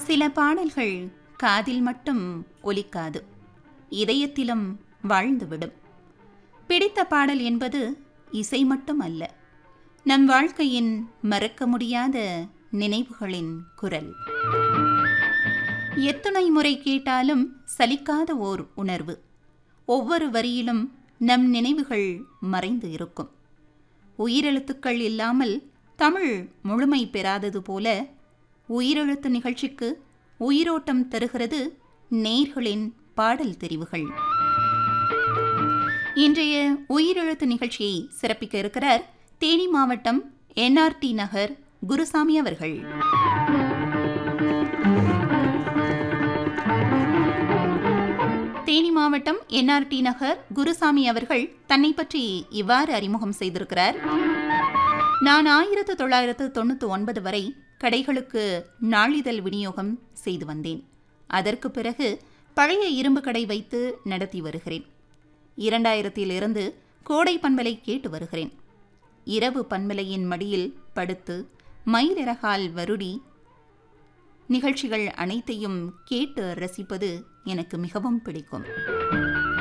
சில பாடல்கள் காதில் மட்டும் ஒலிக்காது இதயத்திலும் வாழ்ந்துவிடும் பிடித்த பாடல் என்பது இசை மட்டும் அல்ல நம் வாழ்க்கையின் மறக்க முடியாத நினைவுகளின் குரல் எத்தனை முறை கேட்டாலும் சலிக்காத ஓர் உணர்வு ஒவ்வொரு வரியிலும் நம் நினைவுகள் மறைந்து இருக்கும் உயிரெழுத்துக்கள் இல்லாமல் தமிழ் முழுமை பெறாதது போல உயிரெழுத்து நிகழ்ச்சிக்கு உயிரோட்டம் தருகிறது நேர்களின் பாடல் தெரிவுகள் இன்றைய உயிரெழுத்து நிகழ்ச்சியை சிறப்பிக்க இருக்கிறார் தேனி மாவட்டம் என்ஆர்டி நகர் குருசாமி அவர்கள் தேனி மாவட்டம் என்ஆர்டி நகர் குருசாமி அவர்கள் தன்னை பற்றி இவ்வாறு அறிமுகம் செய்திருக்கிறார் நான் ஆயிரத்து தொள்ளாயிரத்து தொண்ணூற்றி ஒன்பது வரை கடைகளுக்கு நாளிதழ் விநியோகம் செய்து வந்தேன் அதற்கு பிறகு பழைய இரும்பு கடை வைத்து நடத்தி வருகிறேன் இரண்டாயிரத்திலிருந்து கோடை பண்பலை கேட்டு வருகிறேன் இரவு பண்பலையின் மடியில் படுத்து மயிலிறகால் வருடி நிகழ்ச்சிகள் அனைத்தையும் கேட்டு ரசிப்பது எனக்கு மிகவும் பிடிக்கும்